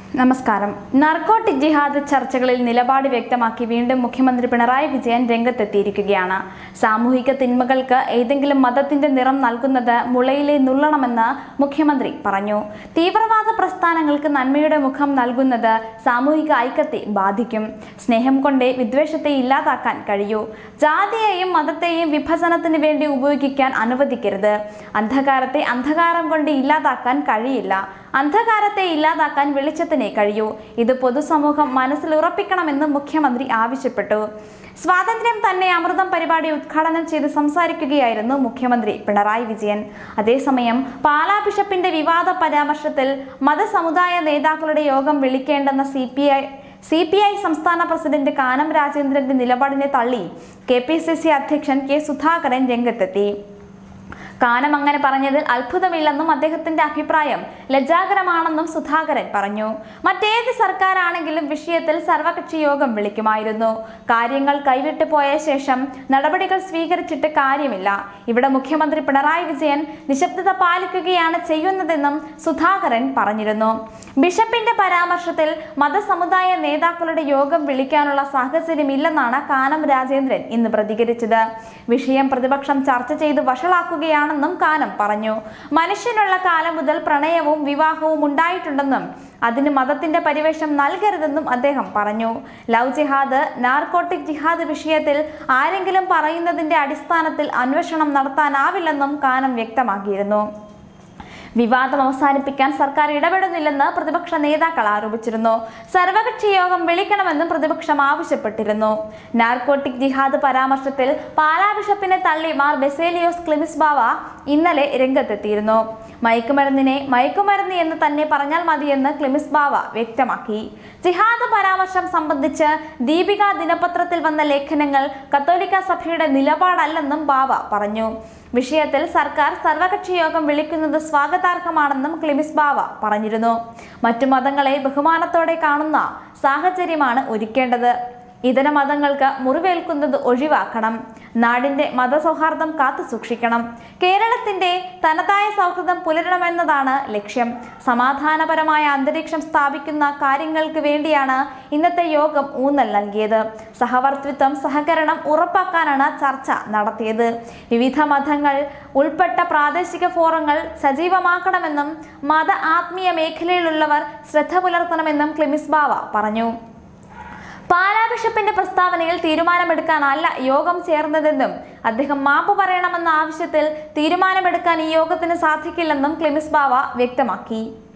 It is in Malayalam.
നമസ്കാരം നർക്കോട്ടിക് ജിഹാദ് ചർച്ചകളിൽ നിലപാട് വ്യക്തമാക്കി വീണ്ടും മുഖ്യമന്ത്രി പിണറായി വിജയൻ രംഗത്തെത്തിയിരിക്കുകയാണ് സാമൂഹിക തിന്മകൾക്ക് ഏതെങ്കിലും മതത്തിന്റെ നിറം നൽകുന്നത് മുളയിലെ നുള്ളണമെന്ന് മുഖ്യമന്ത്രി പറഞ്ഞു തീവ്രവാദ പ്രസ്ഥാനങ്ങൾക്ക് നന്മയുടെ മുഖം നൽകുന്നത് സാമൂഹിക ഐക്യത്തെ ബാധിക്കും സ്നേഹം കൊണ്ടേ വിദ്വേഷത്തെ ഇല്ലാതാക്കാൻ കഴിയൂ ജാതിയെയും മതത്തെയും വിഭജനത്തിന് വേണ്ടി ഉപയോഗിക്കാൻ അനുവദിക്കരുത് അന്ധകാരത്തെ അന്ധകാരം കൊണ്ട് ഇല്ലാതാക്കാൻ കഴിയില്ല അന്ധകാരത്തെ ഇല്ലാതാക്കാൻ വെളിച്ചത്തിനെ കഴിയൂ ഇത് പൊതുസമൂഹം മനസ്സിൽ ഉറപ്പിക്കണമെന്ന് മുഖ്യമന്ത്രി ആവശ്യപ്പെട്ടു സ്വാതന്ത്ര്യം തന്നെ അമൃതം പരിപാടി ഉദ്ഘാടനം ചെയ്ത് സംസാരിക്കുകയായിരുന്നു മുഖ്യമന്ത്രി പിണറായി വിജയൻ അതേസമയം പാലാ ബിഷപ്പിന്റെ വിവാദ പരാമർശത്തിൽ മതസമുദായ നേതാക്കളുടെ യോഗം വിളിക്കേണ്ടെന്ന C P I C P I സംസ്ഥാന പ്രസിഡന്റ് കാനം രാജേന്ദ്രന്റെ നിലപാടിനെ തള്ളി കെ പി സി സി അധ്യക്ഷൻ കെ സുധാകരൻ രംഗത്തെത്തി കാനം അങ്ങനെ പറഞ്ഞതിൽ അത്ഭുതമില്ലെന്നും അദ്ദേഹത്തിന്റെ അഭിപ്രായം ലജ്ജാകരമാണെന്നും സുധാകരൻ പറഞ്ഞു മറ്റേത് സർക്കാരാണെങ്കിലും വിഷയത്തിൽ സർവകക്ഷി യോഗം വിളിക്കുമായിരുന്നു കാര്യങ്ങൾ കൈവിട്ടു പോയ ശേഷം നടപടികൾ സ്വീകരിച്ചിട്ട് കാര്യമില്ല ഇവിടെ മുഖ്യമന്ത്രി പിണറായി വിജയൻ നിശബ്ദത പാലിക്കുകയാണ് ചെയ്യുന്നതെന്നും സുധാകരൻ പറഞ്ഞിരുന്നു ബിഷപ്പിന്റെ പരാമർശത്തിൽ മതസമുദായ നേതാക്കളുടെ യോഗം വിളിക്കാനുള്ള സാഹചര്യമില്ലെന്നാണ് കാനം രാജേന്ദ്രൻ ഇന്ന് പ്രതികരിച്ചത് വിഷയം പ്രതിപക്ഷം ചർച്ച ചെയ്ത് വഷളാക്കുകയാണെന്നും കാനം പറഞ്ഞു മനുഷ്യനുള്ള കാലം മുതൽ പ്രണയവും വിവാഹവും ഉണ്ടായിട്ടുണ്ടെന്നും അതിന് മതത്തിന്റെ പരിവേഷം നൽകരുതെന്നും അദ്ദേഹം പറഞ്ഞു ലവ് ജിഹാദ് നാർക്കോട്ടിക് ജിഹാദ് വിഷയത്തിൽ ആരെങ്കിലും പറയുന്നതിന്റെ അടിസ്ഥാനത്തിൽ അന്വേഷണം നടത്താനാവില്ലെന്നും കാനം വ്യക്തമാക്കിയിരുന്നു വിവാദം അവസാനിപ്പിക്കാൻ സർക്കാർ ഇടപെടുന്നില്ലെന്ന് പ്രതിപക്ഷ നേതാക്കൾ ആരോപിച്ചിരുന്നു സർവകക്ഷി യോഗം വിളിക്കണമെന്നും പ്രതിപക്ഷം ആവശ്യപ്പെട്ടിരുന്നു നാർക്കോട്ടിക് ജിഹാദ് പരാമർശത്തിൽ പാലാ ബിഷപ്പിനെ തള്ളി മാർ ബെസേലിയോസ് ക്ലിമിസ് ബാവ ഇന്നലെ രംഗത്തെത്തിയിരുന്നു മയക്കുമരുന്നിനെ മയക്കുമരുന്ന് എന്ന് തന്നെ പറഞ്ഞാൽ മതിയെന്ന് ക്ലിമിസ് ബാവ വ്യക്തമാക്കി ജിഹാദ് പരാമർശം സംബന്ധിച്ച് ദീപിക ദിനപത്രത്തിൽ വന്ന ലേഖനങ്ങൾ കത്തോലിക്ക സഭയുടെ നിലപാടല്ലെന്നും ബാവ പറഞ്ഞു വിഷയത്തിൽ സർക്കാർ സർവകക്ഷി യോഗം വിളിക്കുന്നത് സ്വാഗതാർഹമാണെന്നും ക്ലിമിസ് ബാവ പറഞ്ഞിരുന്നു മറ്റു മതങ്ങളെ ബഹുമാനത്തോടെ കാണുന്ന സാഹചര്യമാണ് ഒരുക്കേണ്ടത് ഇതര മതങ്ങൾക്ക് മുറിവേൽക്കുന്നത് ഒഴിവാക്കണം നാടിന്റെ മതസൗഹാർദ്ദം കാത്തു സൂക്ഷിക്കണം കേരളത്തിന്റെ തനതായ സൗഹൃദം പുലരണമെന്നതാണ് ലക്ഷ്യം സമാധാനപരമായ അന്തരീക്ഷം സ്ഥാപിക്കുന്ന കാര്യങ്ങൾക്ക് വേണ്ടിയാണ് ഇന്നത്തെ യോഗം ഊന്നൽ നൽകിയത് സഹവർത്തിത്വം സഹകരണം ഉറപ്പാക്കാനാണ് ചർച്ച നടത്തിയത് വിവിധ മതങ്ങൾ ഉൾപ്പെട്ട പ്രാദേശിക ഫോറങ്ങൾ സജീവമാക്കണമെന്നും മത ആത്മീയ മേഖലയിലുള്ളവർ ശ്രദ്ധ പുലർത്തണമെന്നും ക്ലിമിസ് ബാവ പറഞ്ഞു പാലാ ബിഷപ്പിന്റെ പ്രസ്താവനയിൽ തീരുമാനമെടുക്കാനല്ല യോഗം ചേർന്നതെന്നും അദ്ദേഹം മാപ്പ് പറയണമെന്ന ആവശ്യത്തിൽ തീരുമാനമെടുക്കാൻ ഈ യോഗത്തിന് സാധിക്കില്ലെന്നും ക്ലിമിസ് ബാവ വ്യക്തമാക്കി